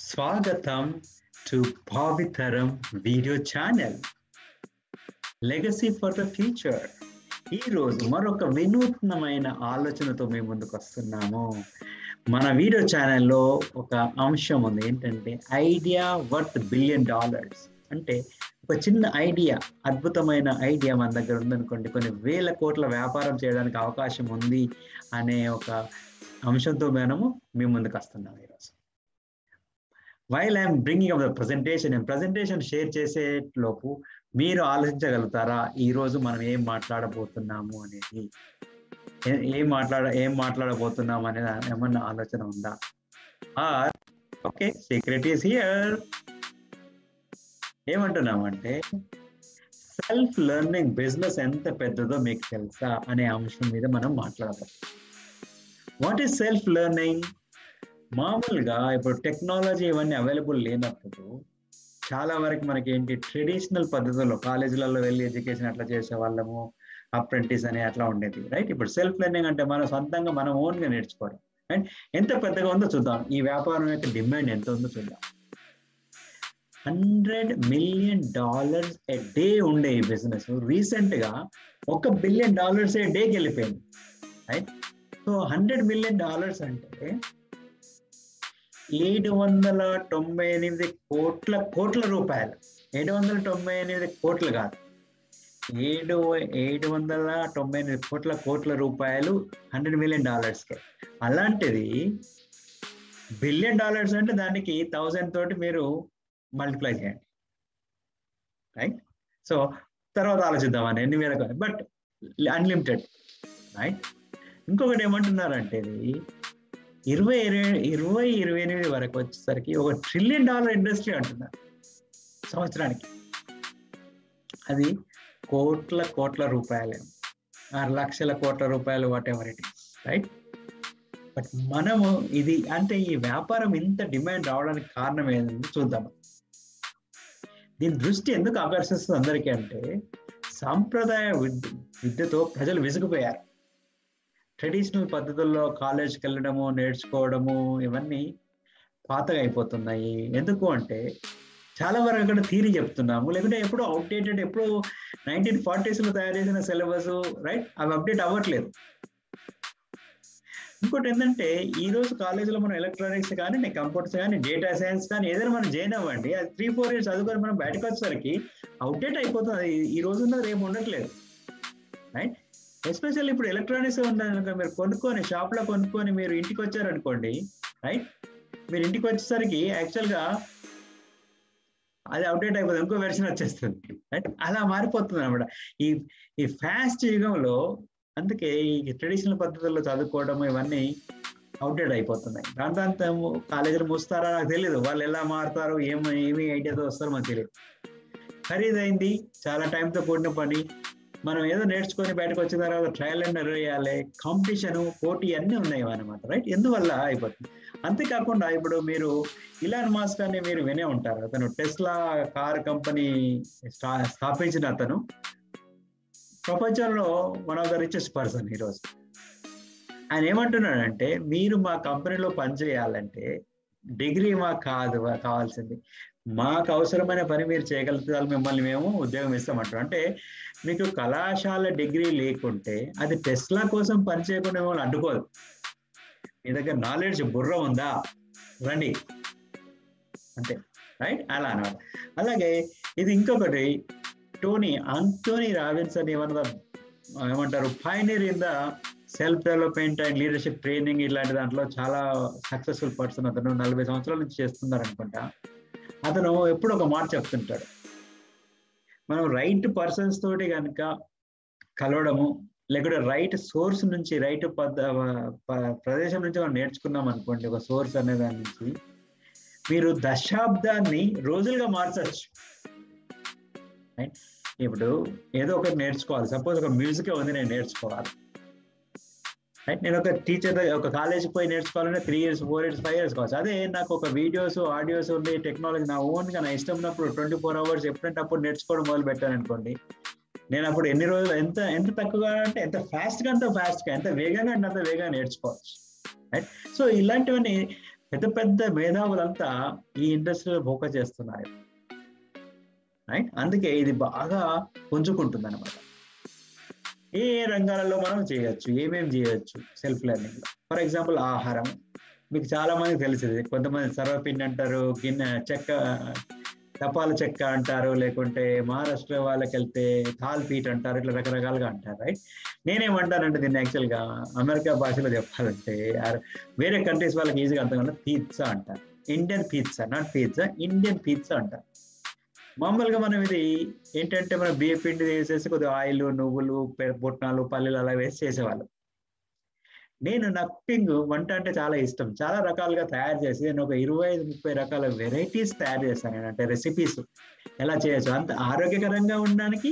స్వాగతం to Bhavitaram video channel legacy for the future ఈరోజు మరొక వినూత్నమైన ఆలోచనతో మేము ముందుకు వస్తున్నాము మన వీడియో ఛానల్లో ఒక అంశం ఉంది ఏంటంటే ఐడియా వర్త్ బిలియన్ డాలర్స్ అంటే ఒక చిన్న ఐడియా అద్భుతమైన ఐడియా మన దగ్గర ఉందనుకోండి కొన్ని వేల కోట్ల వ్యాపారం చేయడానికి అవకాశం ఉంది అనే ఒక అంశంతో మనము మీ ముందుకు వస్తున్నాం ఈరోజు while I'm bringing up the presentation నేను ప్రజెంటేషన్ షేర్ చేసే లోపు మీరు ఆలోచించగలుగుతారా ఈ రోజు మనం ఏం మాట్లాడబోతున్నాము అనేది ఏం మాట్లాడ ఏం మాట్లాడబోతున్నాం అనేది ఏమన్నా ఆలోచన ఉందా or okay secret is here ఏమంటున్నామంటే సెల్ఫ్ లెర్నింగ్ బిజినెస్ ఎంత పెద్దదో మీకు తెలుసా అనే అంశం మీద మనం మాట్లాడతాం వాట్ ఈస్ సెల్ఫ్ లెర్నింగ్ మామూలుగా ఇప్పుడు టెక్నాలజీ ఇవన్నీ అవైలబుల్ లేనప్పుడు చాలా వరకు మనకి ఏంటి ట్రెడిషనల్ పద్ధతుల్లో కాలేజీలలో వెళ్ళి ఎడ్యుకేషన్ అట్లా చేసే వాళ్ళము అప్రెంటిస్ అని అట్లా ఉండేది రైట్ ఇప్పుడు సెల్ఫ్ లెర్నింగ్ అంటే మనం సొంతంగా మనం ఓన్గా నేర్చుకోవడం అండ్ ఎంత పెద్దగా ఉందో చూద్దాం ఈ వ్యాపారం యొక్క డిమాండ్ ఎంత ఉందో చూద్దాం hundred million dollars a day ఉండే ఈ బిజినెస్ రీసెంట్ గా ఒక బిలియన్ డాలర్స్ ఏ డేకి వెళ్ళిపోయింది right so hundred million dollars అంటే ఏడు వందల తొంభై ఎనిమిది కోట్ల కోట్ల రూపాయలు ఏడు వందల తొంభై ఎనిమిది కోట్లు కాదు ఏడు ఏడు వందల తొంభై ఎనిమిది కోట్ల కోట్ల రూపాయలు హండ్రెడ్ మిలియన్ డాలర్స్కే అలాంటిది బిలియన్ డాలర్స్ అంటే దానికి థౌజండ్ తోటి మీరు మల్టిప్లై చేయండి రైట్ సో తర్వాత ఆలోచిద్దామని ఎన్ని వేల బట్ అన్లిమిటెడ్ రైట్ ఇంకొకటి ఏమంటున్నారంటే ఇది ఇరవై ఇరవై ఇరవై ఇరవై ఎనిమిది వరకు వచ్చేసరికి ఒక ట్రిలియన్ డాలర్ ఇండస్ట్రీ అంటున్నారు సంవత్సరానికి అది కోట్ల కోట్ల రూపాయలే ఆరు లక్షల కోట్ల రూపాయలు whatever it is right but మనము ఇది అంటే ఈ వ్యాపారం ఇంత డిమాండ్ రావడానికి కారణం ఏంటంటే చూద్దాం దీని దృష్టి ఎందుకు ఆకర్షిస్తుంది అందరికీ అంటే సాంప్రదాయ విద్య విద్యతో ప్రజలు విసిగిపోయారు ట్రెడిషనల్ పద్ధతుల్లో కాలేజ్కి వెళ్ళడము నేర్చుకోవడము ఇవన్నీ పాతగా అయిపోతున్నాయి ఎందుకు అంటే చాలా వరకు అక్కడ థీరీ చెప్తున్నాము లేకుంటే ఎప్పుడో అవుట్డేటెడ్ ఎప్పుడో నైన్టీన్ ఫార్టీస్లో తయారు చేసిన సిలబస్ రైట్ అవి అప్డేట్ అవ్వట్లేదు ఇంకోటి ఏంటంటే ఈ రోజు కాలేజీలో మనం ఎలక్ట్రానిక్స్ కానీ కంప్యూటర్స్ కానీ డేటా సైన్స్ కానీ ఏదైనా మనం జాయిన్ అవ్వండి అది త్రీ ఫోర్ ఇయర్స్ చదువుకొని మనం బయటకు వచ్చేసరికి అవుట్డేట్ అయిపోతుంది అది ఈ రోజు ఉన్నది రేపు ఉండట్లేదు రైట్ ఎస్పెషల్లీ ఇప్పుడు ఎలక్ట్రానిక్స్ ఉండాలి మీరు కొనుక్కొని షాప్లో కొనుక్కొని మీరు ఇంటికి వచ్చారనుకోండి రైట్ మీరు ఇంటికి వచ్చేసరికి యాక్చువల్గా అది అప్డేట్ అయిపోతుంది ఇంకో వెర్షన్ వచ్చేస్తుంది రైట్ అలా మారిపోతుంది అనమాట ఈ ఈ ఫాస్ట్ యుగంలో అందుకే ఈ ట్రెడిషనల్ పద్ధతుల్లో చదువుకోవడం ఇవన్నీ అవుట్డేట్ అయిపోతున్నాయి దాని దాంతో కాలేజీలు మూస్తారా నాకు తెలియదు వాళ్ళు ఎలా మారుతారు ఏమి ఏమి ఐడియాతో వస్తారో మనకు తెలియదు ఖరీదైంది చాలా టైంతో కూడిన పని మనం ఏదో నేర్చుకొని బయటకు వచ్చిన తర్వాత ట్రయల్ అండ్ వేయాలి కాంపిటీషన్ పోటీ అన్నీ ఉన్నాయి అనమాట రైట్ ఎందువల్ల అయిపోతుంది అంతేకాకుండా ఇప్పుడు మీరు ఇలాన్ మాస్క్ అని మీరు వినే ఉంటారు అతను టెస్లా కార్ కంపెనీ స్థాపించిన అతను ప్రపంచంలో one of the richest person ఈరోజు ఆయన ఏమంటున్నాడంటే మీరు మా కంపెనీలో పనిచేయాలంటే డిగ్రీ మాకు కాదు కావాల్సింది మాకు అవసరమైన పని మీరు చేయగలిగితే మిమ్మల్ని మేము ఉద్యోగం ఇస్తామంటారు అంటే మీకు కళాశాల డిగ్రీ లేకుంటే అది టెస్ట్లా కోసం పని చేయకుండా మిమ్మల్ని అడ్డుకోదు మీ దగ్గర నాలెడ్జ్ బుర్ర ఉందా రండి అంతే రైట్ అలా అనమాట అలాగే ఇది ఇంకొకటి టోనీ అంటోనీ రావిన్స్ అని వన్ ఏమంటారు pioneer in the self development and leadership training ఇలాంటి దాంట్లో చాలా సక్సెస్ఫుల్ పర్సన్ అతను నలభై సంవత్సరాల నుంచి చేస్తున్నారు అనుకుంటా అతను ఎప్పుడు ఒక మాట చెప్తుంటాడు మనం రైట్ పర్సన్స్ తోటి కనుక కలవడము లేకుంటే రైట్ సోర్స్ నుంచి రైట్ పద్ధ ప్రదేశం నుంచి మనం నేర్చుకున్నాం అనుకోండి ఒక సోర్స్ అనే దాని నుంచి మీరు దశాబ్దాన్ని రోజులుగా మార్చచ్చు రైట్ ఇప్పుడు ఏదో ఒకటి నేర్చుకోవాలి సపోజ్ ఒక మ్యూజిక్ ఉంది నేను నేర్చుకోవాలి రైట్ నేను ఒక టీచర్ ఒక కాలేజ్కి పోయి నేర్చుకోవాలంటే three years four years five years కావచ్చు అదే నాకు ఒక వీడియోస్ ఆడియోస్ ఉండి టెక్నాలజీ నా ఓన్గా నా ఇష్టం ఉన్నప్పుడు ట్వంటీ ఫోర్ అవర్స్ ఎప్పుడంటే అప్పుడు నేర్చుకోవడం మొదలు పెట్టాను అనుకోండి నేను అప్పుడు ఎన్ని రోజులు ఎంత ఎంత తక్కువగా అంటే ఎంత ఫాస్ట్గా అంత ఫాస్ట్గా ఎంత వేగంగా అంటే అంత వేగంగా నేర్చుకోవచ్చు రైట్ సో ఇలాంటివన్నీ పెద్ద పెద్ద మేధావులంతా ఈ ఇండస్ట్రీలో ఫోకస్ చేస్తున్నారు రైట్ అందుకే ఇది బాగా పుంజుకుంటుంది అనమాట ఏ ఏ రంగాలలో మనం చేయొచ్చు ఏమేమి చేయొచ్చు సెల్ఫ్ లెర్నింగ్ లో ఫర్ ఎగ్జాంపుల్ ఆహారం మీకు చాలా మందికి తెలిసింది కొంతమంది సర్వపిండి అంటారు గిన్నె చెక్క తపాల చెక్క అంటారు లేకుంటే మహారాష్ట్ర వాళ్ళకి వెళ్తే థాల్ పీట్ అంటారు ఇట్లా రకరకాలుగా అంటారు రైట్ నేనేమంటానంటే దీన్ని యాక్చువల్గా అమెరికా భాషలో చెప్పాలంటే వేరే కంట్రీస్ వాళ్ళకి ఈజీగా అర్థం కాదు పిజ్జా అంటారు Indian pizza not pizza Indian pizza అంటారు మామూలుగా మనం ఇది ఏంటంటే మనం బియ్య పిండి వేసేసి కొద్దిగా ఆయిల్ నువ్వులు పుట్నాలు పల్లీలు అలా వేసి చేసేవాళ్ళు నేను నక్కింగ్ వంట అంటే చాలా ఇష్టం చాలా రకాలుగా తయారు చేసి నేను ఒక ఇరవై ఐదు ముప్పై రకాల వెరైటీస్ తయారు చేస్తాను నేను అంటే రెసిపీస్ ఎలా చేయొచ్చు అంత ఆరోగ్యకరంగా ఉండడానికి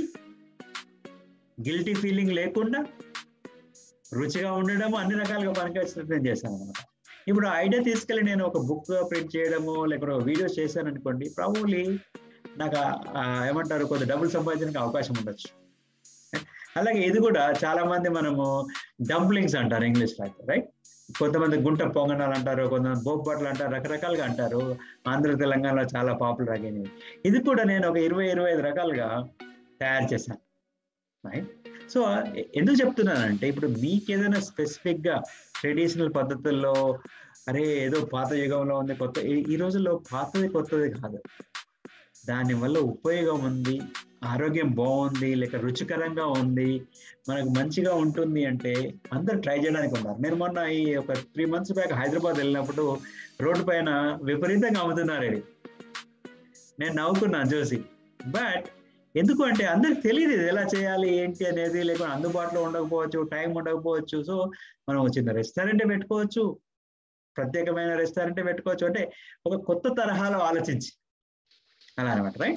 గిల్టీ ఫీలింగ్ లేకుండా రుచిగా ఉండడము అన్ని రకాలుగా పనికొచ్చినట్టు నేను చేశాను అనమాట ఇప్పుడు ఐడియా తీసుకెళ్ళి నేను ఒక బుక్ ప్రింట్ చేయడము లేకపోతే వీడియో చేశాను అనుకోండి ప్రాబులీ నాకు ఏమంటారు కొంత డబ్బులు సంపాదించడానికి అవకాశం ఉండొచ్చు అలాగే ఇది కూడా చాలా మంది మనము డంప్లింగ్స్ అంటారు ఇంగ్లీష్ లో రైట్ కొంతమంది గుంట పొంగనాలు అంటారు కొంతమంది బొబ్బట్లు అంటారు రకరకాలుగా అంటారు ఆంధ్ర తెలంగాణలో చాలా పాపులర్ అయ్యింది ఇది కూడా నేను ఒక ఇరవై ఇరవై ఐదు రకాలుగా తయారు చేశాను రైట్ సో ఎందుకు చెప్తున్నానంటే ఇప్పుడు మీకు ఏదైనా స్పెసిఫిక్ గా ట్రెడిషనల్ పద్ధతుల్లో అరే ఏదో పాత యుగంలో ఉంది కొత్త ఈ రోజుల్లో పాతది కొత్తది కాదు దానివల్ల ఉపయోగం ఉంది ఆరోగ్యం బాగుంది లేక రుచికరంగా ఉంది మనకు మంచిగా ఉంటుంది అంటే అందరు ట్రై చేయడానికి ఉన్నారు నేను మొన్న ఈ ఒక త్రీ మంత్స్ బ్యాక్ హైదరాబాద్ వెళ్ళినప్పుడు రోడ్డు పైన విపరీతంగా అమ్ముతున్నారు ఇది నేను నవ్వుకున్నాను చూసి బట్ ఎందుకు అంటే అందరికి తెలియదు ఇది ఎలా చేయాలి ఏంటి అనేది లేకపోతే అందుబాటులో ఉండకపోవచ్చు టైం ఉండకపోవచ్చు సో మనం చిన్న రెస్టారెంట్ పెట్టుకోవచ్చు ప్రత్యేకమైన రెస్టారెంట్ పెట్టుకోవచ్చు అంటే ఒక కొత్త తరహాలో ఆలోచించి అలా అనమాట రైట్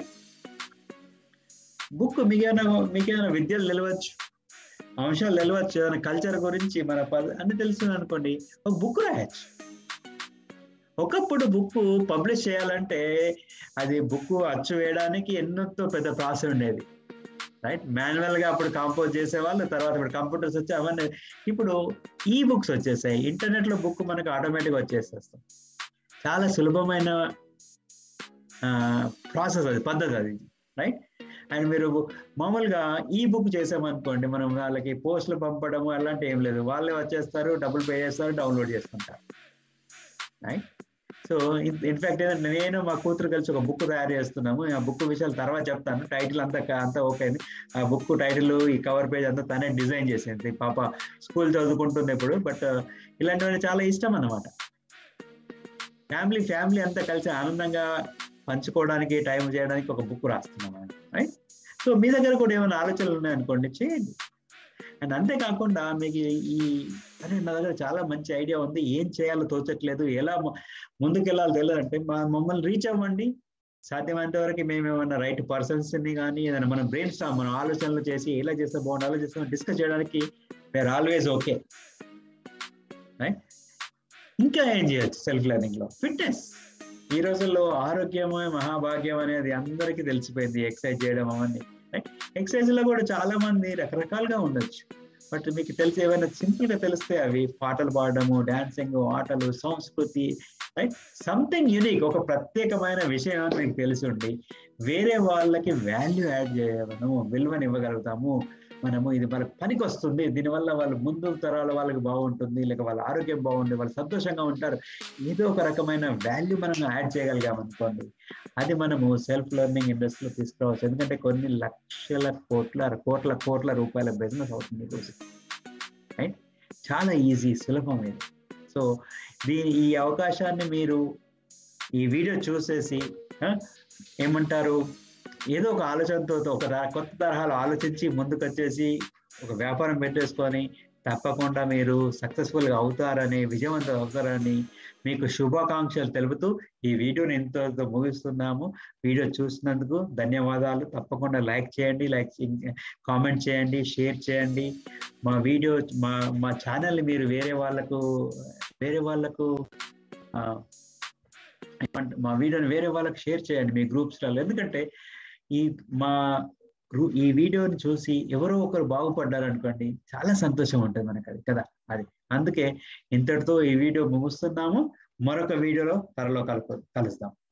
బుక్ మీకేమైనా మీకేమైనా విద్యలు నిలవచ్చు అంశాలు నిలవచ్చు ఏదైనా కల్చర్ గురించి మన అన్ని తెలుస్తుంది అనుకోండి ఒక బుక్ రాయొచ్చు ఒకప్పుడు బుక్ పబ్లిష్ చేయాలంటే అది బుక్ అచ్చు వేయడానికి ఎన్నోతో పెద్ద ప్రాసెస్ ఉండేది రైట్ మాన్యువల్ గా అప్పుడు కాంపోజ్ చేసేవాళ్ళు తర్వాత ఇప్పుడు కంప్యూటర్స్ వచ్చి అవన్నీ ఇప్పుడు ఈ బుక్స్ వచ్చేసాయి ఇంటర్నెట్ లో బుక్ మనకు ఆటోమేటిక్ వచ్చేసేస్తాం చాలా సులభమైన ప్రాసెస్ అది పద్ధతి అది రైట్ అండ్ మీరు మామూలుగా ఈ బుక్ చేసామనుకోండి మనం వాళ్ళకి పోస్టులు పంపడము అలాంటి ఏం లేదు వాళ్ళే వచ్చేస్తారు డబ్బులు పే చేస్తారు డౌన్లోడ్ చేసుకుంటారు రైట్ సో ఇన్ఫాక్ట్ ఏంటంటే నేను మా కూతురు కలిసి ఒక బుక్ తయారు చేస్తున్నాము ఆ బుక్ విషయాలు తర్వాత చెప్తాను టైటిల్ అంతా అంతా ఓకే అయింది ఆ బుక్ టైటిల్ ఈ కవర్ పేజ్ అంతా తనే డిజైన్ చేసింది పాప స్కూల్ చదువుకుంటుంది ఇప్పుడు బట్ ఇలాంటివన్నీ చాలా ఇష్టం అనమాట ఫ్యామిలీ ఫ్యామిలీ అంతా కలిసి ఆనందంగా పంచుకోవడానికి టైం చేయడానికి ఒక బుక్ రాస్తున్నాం రైట్ సో మీ దగ్గర కూడా ఏమైనా ఆలోచనలు ఉన్నాయనుకోండి చేయండి అండ్ అంతేకాకుండా మీకు ఈ అరే నా దగ్గర చాలా మంచి ఐడియా ఉంది ఏం చేయాలో తోచట్లేదు ఎలా ముందుకెళ్ళాలో తెలియదు అంటే మమ్మల్ని రీచ్ అవ్వండి సాధ్యమైనంత వరకు మేము ఏమన్నా రైట్ పర్సన్స్ ని కానీ ఏదైనా మనం బ్రెయిన్ స్టామ్ మనం ఆలోచనలు చేసి ఎలా చేస్తే బాగుంది అలా చేస్తే డిస్కస్ చేయడానికి వేర్ ఆల్వేస్ ఓకే రైట్ ఇంకా ఏం చేయొచ్చు సెల్ఫ్ లెర్నింగ్ లో ఫిట్నెస్ ఈ రోజుల్లో ఆరోగ్యమే మహాభాగ్యం అనేది అందరికీ తెలిసిపోయింది ఎక్సర్సైజ్ చేయడం అవన్నీ ఎక్సర్సైజ్ లో కూడా చాలా మంది రకరకాలుగా ఉండొచ్చు బట్ మీకు తెలిసి ఏమైనా సింపుల్ గా తెలిస్తే అవి పాటలు పాడడము డాన్సింగ్ ఆటలు సంస్కృతి రైట్ సంథింగ్ యునిక్ ఒక ప్రత్యేకమైన విషయం అని మీకు తెలిసి ఉండి వేరే వాళ్ళకి వాల్యూ యాడ్ చేయగలము విలువని ఇవ్వగలుగుతాము మనము ఇది వాళ్ళకి పనికి వస్తుంది దీనివల్ల వాళ్ళు ముందు తరాల వాళ్ళకి బాగుంటుంది లేక వాళ్ళ ఆరోగ్యం బాగుంటుంది వాళ్ళు సంతోషంగా ఉంటారు ఏదో ఒక రకమైన వాల్యూ మనం యాడ్ చేయగలిగాం అనుకోండి అది మనము సెల్ఫ్ లెర్నింగ్ ఇండస్ట్రీలో తీసుకురావచ్చు ఎందుకంటే కొన్ని లక్షల కోట్ల కోట్ల కోట్ల రూపాయల బిజినెస్ అవుతుంది ఈరోజు రైట్ చాలా ఈజీ సులభం ఇది సో దీని ఈ అవకాశాన్ని మీరు ఈ వీడియో చూసేసి ఏమంటారు ఏదో ఒక ఆలోచనతో ఒక కొత్త తరహాలో ఆలోచించి ముందుకు వచ్చేసి ఒక వ్యాపారం పెట్టేసుకొని తప్పకుండా మీరు సక్సెస్ఫుల్గా అవుతారని విజయవంతం అవుతారని మీకు శుభాకాంక్షలు తెలుపుతూ ఈ వీడియోని ఎంతో ముగిస్తున్నాము వీడియో చూసినందుకు ధన్యవాదాలు తప్పకుండా లైక్ చేయండి లైక్ కామెంట్ చేయండి షేర్ చేయండి మా వీడియో మా మా ఛానల్ని మీరు వేరే వాళ్ళకు వేరే వాళ్ళకు మా వీడియోని వేరే వాళ్ళకి షేర్ చేయండి మీ గ్రూప్స్లలో ఎందుకంటే ఈ మా ఈ వీడియోని చూసి ఎవరో ఒకరు బాగుపడ్డారు అనుకోండి చాలా సంతోషం ఉంటుంది మనకు అది కదా అది అందుకే ఇంతటితో ఈ వీడియో ముగుస్తున్నాము మరొక వీడియోలో త్వరలో కలుపు కలుస్తాం